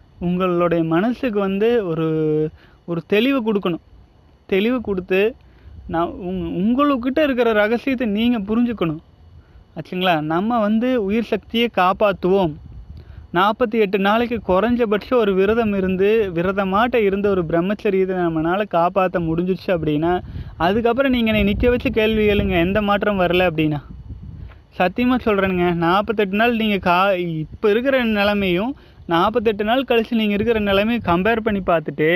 உங்களுடைய மனசுக்கு வந்து ஒரு ஒரு தெளிவு கொடுக்கணும் தெளிவு கொடுத்து நான் உங் உங்களுக்கிட்ட இருக்கிற ரகசியத்தை நீங்கள் புரிஞ்சுக்கணும் ஆச்சுங்களா நம்ம வந்து உயிர் சக்தியை காப்பாற்றுவோம் நாற்பத்தி எட்டு நாளைக்கு குறைஞ்சபட்சம் ஒரு விரதம் இருந்து விரதமாட்ட இருந்த ஒரு பிரம்மச்சரியத்தை நம்மளால் காப்பாற்ற முடிஞ்சிச்சு அப்படின்னா அதுக்கப்புறம் நீங்கள் என்னை நிற்க வச்சு கேள்வி கேளுங்க எந்த மாற்றம் வரல அப்படின்னா சத்தியமாக சொல்கிறேனுங்க நாற்பத்தெட்டு நாள் நீங்கள் கா இப்போ இருக்கிற நிலைமையும் நாற்பத்தெட்டு நாள் கழிச்சு நீங்கள் இருக்கிற நிலைமையும் கம்பேர் பண்ணி பார்த்துட்டு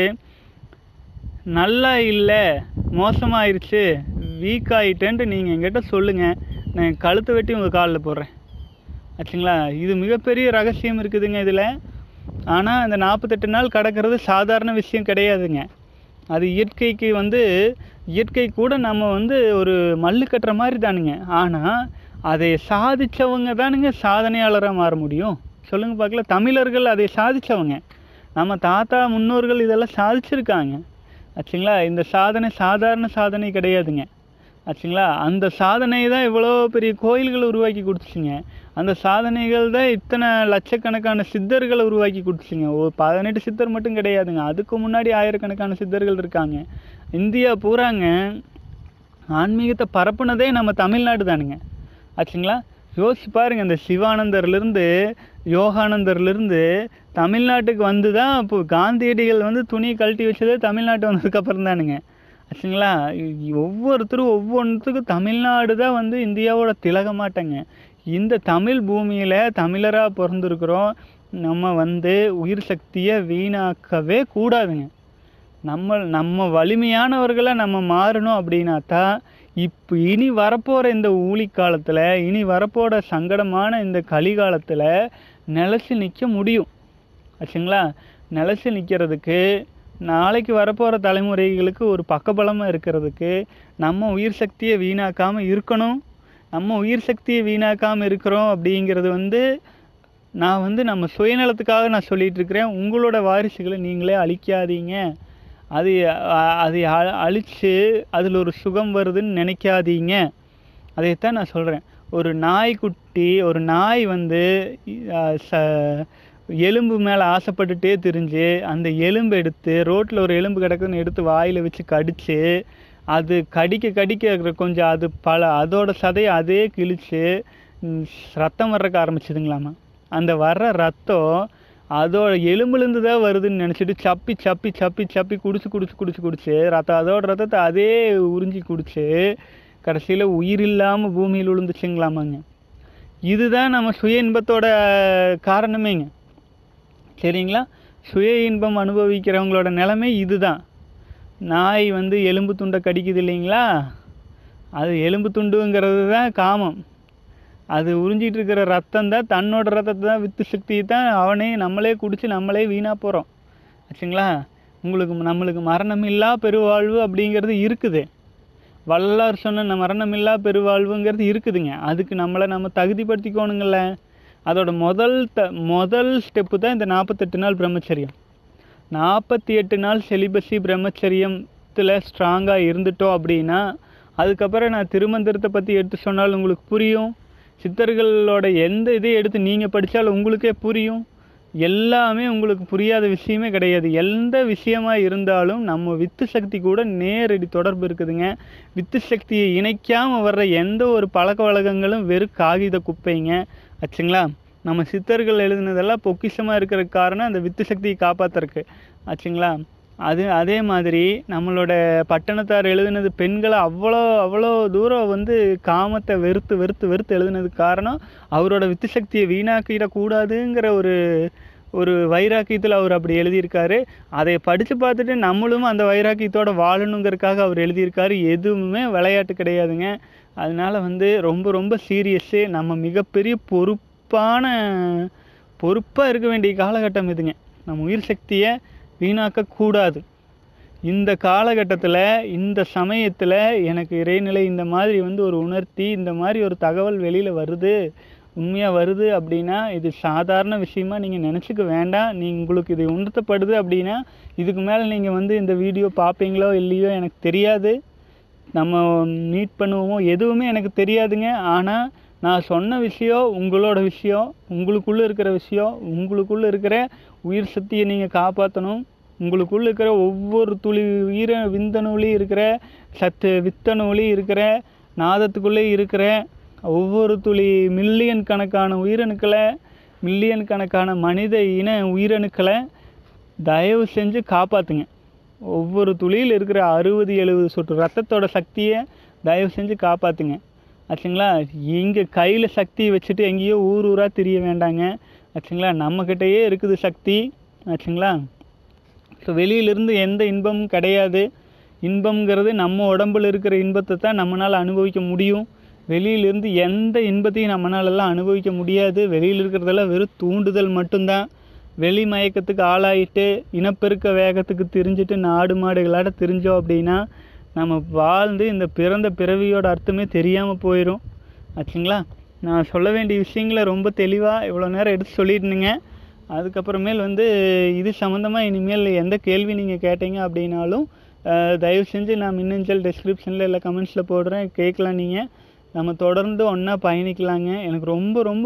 நல்லா இல்லை மோசமாயிருச்சு வீக் ஆகிட்டேன்ட்டு நீங்கள் என்கிட்ட சொல்லுங்கள் நான் கழுத்தை வெட்டி உங்கள் காலில் போடுறேன் ஆச்சுங்களா இது மிகப்பெரிய ரகசியம் இருக்குதுங்க இதில் ஆனால் இந்த நாற்பத்தெட்டு நாள் கடக்கிறது சாதாரண விஷயம் கிடையாதுங்க அது இயற்கைக்கு வந்து இயற்கை கூட நம்ம வந்து ஒரு மல்லு கட்டுற மாதிரி தானுங்க ஆனால் அதை சாதிச்சவங்க தானுங்க சாதனையாளராக மாற முடியும் சொல்லுங்க பார்க்கல தமிழர்கள் அதை சாதிச்சவங்க நம்ம தாத்தா முன்னோர்கள் இதெல்லாம் சாதிச்சிருக்காங்க ஆச்சுங்களா இந்த சாதனை சாதாரண சாதனை கிடையாதுங்க ஆச்சுங்களா அந்த சாதனை தான் இவ்வளோ பெரிய கோயில்களை உருவாக்கி கொடுத்துச்சுங்க அந்த சாதனைகள் தான் இத்தனை லட்சக்கணக்கான சித்தர்களை உருவாக்கி கொடுத்துச்சுங்க ஒரு பதினெட்டு சித்தர் மட்டும் கிடையாதுங்க அதுக்கு முன்னாடி ஆயிரக்கணக்கான சித்தர்கள் இருக்காங்க இந்தியா பூராங்க ஆன்மீகத்தை பரப்புனதே நம்ம தமிழ்நாடு தானுங்க ஆச்சுங்களா யோசிச்சு பாருங்க இந்த சிவானந்தர்லேருந்து யோகானந்தர்லேருந்து தமிழ்நாட்டுக்கு வந்து தான் இப்போ காந்தியடிகள் வந்து துணியை கழட்டி வச்சதே தமிழ்நாட்டு வந்ததுக்கப்புறம் தானுங்க ஆச்சுங்களா இ- ஒவ்வொருத்தரும் ஒவ்வொன்றுத்துக்கும் தமிழ்நாடு தான் வந்து இந்தியாவோட திலகமாட்டங்க இந்த தமிழ் பூமியில் தமிழராக பிறந்திருக்கிறோம் நம்ம வந்து உயிர் சக்தியை வீணாக்கவே கூடாதுங்க நம்ம நம்ம வலிமையானவர்களாக நம்ம மாறணும் அப்படின்னா தான் இப்போ இனி வரப்போகிற இந்த ஊழி காலத்தில் இனி வரப்போகிற சங்கடமான இந்த கலிகாலத்தில் நிலச்சி நிற்க முடியும் ஆச்சுங்களா நிலச்சி நிற்கிறதுக்கு நாளைக்கு வரப்போகிற தலைமுறைகளுக்கு ஒரு பக்கபலமாக இருக்கிறதுக்கு நம்ம உயிர் சக்தியை வீணாக்காமல் இருக்கணும் நம்ம உயிர் சக்தியை வீணாக்காமல் இருக்கிறோம் அப்படிங்கிறது வந்து நான் வந்து நம்ம சுயநலத்துக்காக நான் சொல்லிட்டு இருக்கிறேன் உங்களோட வாரிசுகளை நீங்களே அழிக்காதீங்க அது அ- அதை அ- அழிச்சு அதில் ஒரு சுகம் வருதுன்னு நினைக்காதீங்க அதைத்தான் நான் சொல்கிறேன் ஒரு நாய்க்குட்டி ஒரு நாய் வந்து அ, ச எலும்பு மேலே ஆசைப்பட்டுட்டே திரிஞ்சு அந்த எலும்பு எடுத்து ரோட்டில் ஒரு எலும்பு கிடக்குதுன்னு எடுத்து வாயில் வச்சு கடிச்சு அது கடிக்க கடிக்க இருக்கிற கொஞ்சம் அது பல அதோட சதையை அதே கிழிச்சு ம், ரத்தம் வர்றக்க ஆரம்பிச்சுதுங்களாமா அந்த வர்ற ரத்தம் அதோட எலும்புலேருந்து தான் வருதுன்னு நினச்சிட்டு சப்பி சப்பி சப்பி சப்பி குடிச்சு குடிச்சு குடிச்சு குடிச்சு ரத்தம் அதோட ரத்தத்தை அதே உறிஞ்சி குடிச்சு கடைசியில் உயிர் இல்லாமல் பூமியில் விழுந்துச்சுங்களாமாங்க இதுதான் நம்ம சுய இன்பத்தோட காரணமேங்க சரிங்களா சுய இன்பம் அனுபவிக்கிறவங்களோட நிலைமை இதுதான் நாய் வந்து எலும்பு துண்டை கடிக்குது இல்லைங்களா அது எலும்பு துண்டுங்கிறது தான் காமம் அது உறிஞ்சிட்டு இருக்கிற ரத்தம் தான் தன்னோட ரத்தத்தை தான் வித்து சக்தியை தான் அவனே நம்மளே குடிச்சு நம்மளே வீணாக போகிறோம் ஆச்சுங்களா உங்களுக்கு நம்மளுக்கு மரணமில்லா பெருவாழ்வு அப்படிங்கிறது இருக்குது வள்ளலார் சொன்ன மரணமில்லா பெருவாழ்வுங்கிறது இருக்குதுங்க அதுக்கு நம்மளை நம்ம தகுதிப்படுத்திக்கோணுங்கள்ல அதோட முதல் த முதல் ஸ்டெப்பு தான் இந்த நாற்பத்தெட்டு நாள் பிரம்மச்சரியம் நாற்பத்தி எட்டு நாள் செலிபஸி பிரம்மச்சரியத்தில் ஸ்ட்ராங்காக இருந்துட்டோம் அப்படின்னா அதுக்கப்புறம் நான் திருமந்திரத்தை பற்றி எடுத்து சொன்னாலும் உங்களுக்கு புரியும் சித்தர்களோட எந்த இதையும் எடுத்து நீங்கள் படித்தாலும் உங்களுக்கே புரியும் எல்லாமே உங்களுக்கு புரியாத விஷயமே கிடையாது எந்த விஷயமா இருந்தாலும் நம்ம வித்து சக்தி கூட நேரடி தொடர்பு இருக்குதுங்க வித்து சக்தியை இணைக்காமல் வர்ற எந்த ஒரு பழக்க வழக்கங்களும் வெறும் காகித குப்பைங்க ஆச்சுங்களா நம்ம சித்தர்கள் எழுதுனதெல்லாம் பொக்கிஷமாக இருக்கிற காரணம் அந்த வித்து சக்தியை காப்பாத்துறதுக்கு ஆச்சுங்களா அது அதே மாதிரி நம்மளோட பட்டணத்தார் எழுதுனது பெண்களை அவ்வளோ அவ்வளோ தூரம் வந்து காமத்தை வெறுத்து வெறுத்து வெறுத்து எழுதுனதுக்கு காரணம் அவரோட வித்து சக்தியை வீணாக்கிடக்கூடாதுங்கிற ஒரு ஒரு வைராக்கியத்தில் அவர் அப்படி எழுதியிருக்காரு அதை படித்து பார்த்துட்டு நம்மளும் அந்த வைராக்கியத்தோட வாழணுங்கிறதுக்காக அவர் எழுதியிருக்காரு எதுவுமே விளையாட்டு கிடையாதுங்க அதனால வந்து ரொம்ப ரொம்ப சீரியஸு நம்ம மிகப்பெரிய பொறுப்பான பொறுப்பாக இருக்க வேண்டிய காலகட்டம் இதுங்க நம்ம உயிர் சக்தியை வீணாக்கக்கூடாது இந்த காலகட்டத்தில் இந்த சமயத்தில் எனக்கு இறைநிலை இந்த மாதிரி வந்து ஒரு உணர்த்தி இந்த மாதிரி ஒரு தகவல் வெளியில் வருது உண்மையாக வருது அப்படின்னா இது சாதாரண விஷயமா நீங்கள் நினச்சிக்க வேண்டாம் நீ உங்களுக்கு இது உணர்த்தப்படுது அப்படின்னா இதுக்கு மேலே நீங்கள் வந்து இந்த வீடியோ பார்ப்பீங்களோ இல்லையோ எனக்கு தெரியாது நம்ம மீட் பண்ணுவோமோ எதுவுமே எனக்கு தெரியாதுங்க ஆனால் நான் சொன்ன விஷயம் உங்களோட விஷயம் உங்களுக்குள்ளே இருக்கிற விஷயம் உங்களுக்குள்ளே இருக்கிற உயிர் சக்தியை நீங்கள் காப்பாற்றணும் உங்களுக்குள்ள இருக்கிற ஒவ்வொரு துளி உயிர விந்தணுவிலையும் இருக்கிற சத்து வித்தணுவிலையும் இருக்கிற நாதத்துக்குள்ளே இருக்கிற ஒவ்வொரு துளி மில்லியன் கணக்கான உயிரணுக்களை மில்லியன் கணக்கான மனித இன உயிரணுக்களை தயவு செஞ்சு காப்பாற்றுங்க ஒவ்வொரு துளியில் இருக்கிற அறுபது எழுபது சொட்டு ரத்தத்தோட சக்தியை தயவு செஞ்சு காப்பாற்றுங்க ஆச்சுங்களா இங்கே கையில் சக்தி வச்சுட்டு எங்கேயோ ஊர் ஊராக திரிய வேண்டாங்க ஆச்சுங்களா நம்மக்கிட்டயே இருக்குது சக்தி ஆச்சுங்களா ஸோ வெளியிலிருந்து எந்த இன்பமும் கிடையாது இன்பம்ங்கிறது நம்ம உடம்புல இருக்கிற இன்பத்தை தான் நம்மளால் அனுபவிக்க முடியும் வெளியிலிருந்து எந்த இன்பத்தையும் நம்மளாலெல்லாம் அனுபவிக்க முடியாது வெளியில் இருக்கிறதெல்லாம் வெறும் தூண்டுதல் மட்டும்தான் வெளி மயக்கத்துக்கு ஆளாயிட்டு இனப்பெருக்க வேகத்துக்கு திரிஞ்சிட்டு நாடு மாடுகளோட திரிஞ்சோம் அப்படின்னா நம்ம வாழ்ந்து இந்த பிறந்த பிறவியோட அர்த்தமே தெரியாமல் போயிடும் ஆச்சுங்களா நான் சொல்ல வேண்டிய விஷயங்களை ரொம்ப தெளிவாக இவ்வளோ நேரம் எடுத்து சொல்லியிருந்தேங்க அதுக்கப்புறமேல் வந்து இது சம்மந்தமாக இனிமேல் எந்த கேள்வி நீங்கள் கேட்டீங்க அப்படின்னாலும் அஹ், தயவு செஞ்சு நான் மின்னஞ்சல் டெஸ்கிரிப்ஷனில் இல்லை கமெண்ட்ஸில் போடுறேன் கேட்கலாம் நீங்கள் நம்ம தொடர்ந்து ஒன்றா பயணிக்கலாங்க எனக்கு ரொம்ப ரொம்ப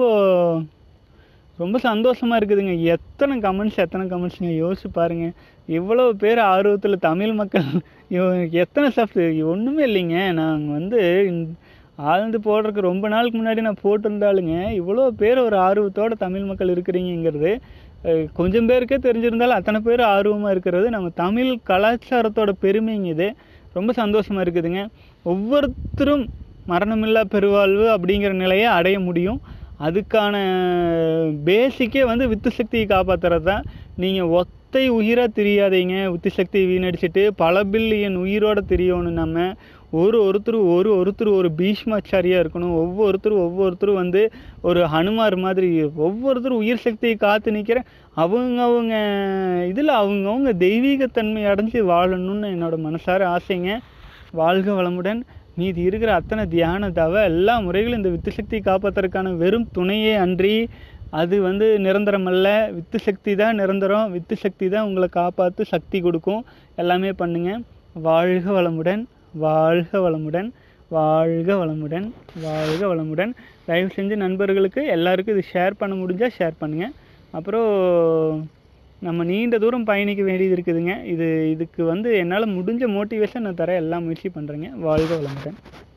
ரொம்ப சந்தோஷமாக இருக்குதுங்க எத்தனை கமெண்ட்ஸ் எத்தனை கமெண்ட்ஸுங்க யோசிச்சு பாருங்க இவ்வளோ பேர் ஆர்வத்தில் தமிழ் மக்கள் இவ- எத்தனை சப்ஸ் ஒன்றுமே இல்லைங்க நாங்கள் வந்து இந்த- ஆழ்ந்து போடுறதுக்கு ரொம்ப நாளுக்கு முன்னாடி நான் போட்டிருந்தாலுங்க இவ்வளோ பேர் ஒரு ஆர்வத்தோட தமிழ் மக்கள் இருக்கிறீங்கிறது அஹ், கொஞ்சம் பேருக்கே தெரிஞ்சிருந்தாலும் அத்தனை பேர் ஆர்வமாக இருக்கிறது நம்ம தமிழ் கலாச்சாரத்தோட பெருமைங்க இது ரொம்ப சந்தோஷமாக இருக்குதுங்க ஒவ்வொருத்தரும் மரணமில்லா பெருவாழ்வு அப்படிங்கிற நிலையை அடைய முடியும் அதுக்கான பேசிக்கே வந்து வித்து சக்தியை காப்பாற்றுறது தான் நீங்கள் ஒத்தை உயிராக தெரியாதீங்க வித்து சக்தியை வீணடிச்சிட்டு பல பில்லியன் உயிரோட தெரியணும் நம்ம ஒரு ஒருத்தர் ஒரு ஒருத்தர் ஒரு பீஷ்மாச்சாரியாக இருக்கணும் ஒவ்வொருத்தரும் ஒவ்வொருத்தரும் வந்து ஒரு ஹனுமார் மாதிரி ஒவ்வொருத்தரும் உயிர் சக்தியை காத்து நிற்கிற அவங்க அவங்க இதில் அவங்கவுங்க தெய்வீகத்தன்மை அடைஞ்சு வாழணும்னு என்னோட மனசார ஆசைங்க வாழ்க வளமுடன் மீதி இருக்கிற அத்தனை தியான தவ எல்லா முறைகளும் இந்த வித்து சக்தி காப்பாற்றுறதுக்கான வெறும் துணையே அன்றி அது வந்து நிரந்தரம் அல்ல வித்து சக்தி தான் நிரந்தரம் வித்து சக்தி தான் உங்களை காப்பாற்று சக்தி கொடுக்கும் எல்லாமே பண்ணுங்க வாழ்க வளமுடன் வாழ்க வளமுடன் வாழ்க வளமுடன் வாழ்க வளமுடன் தயவு செஞ்சு நண்பர்களுக்கு எல்லாருக்கும் இது ஷேர் பண்ண முடிஞ்சால் ஷேர் பண்ணுங்கள் அப்புறம் நம்ம நீண்ட தூரம் பயணிக்க வேண்டியது இருக்குதுங்க இது இதுக்கு வந்து என்னால் முடிஞ்ச மோட்டிவேஷன் நான் தர எல்லா முயற்சி பண்ணுறேங்க வாழ்க வளமுடன்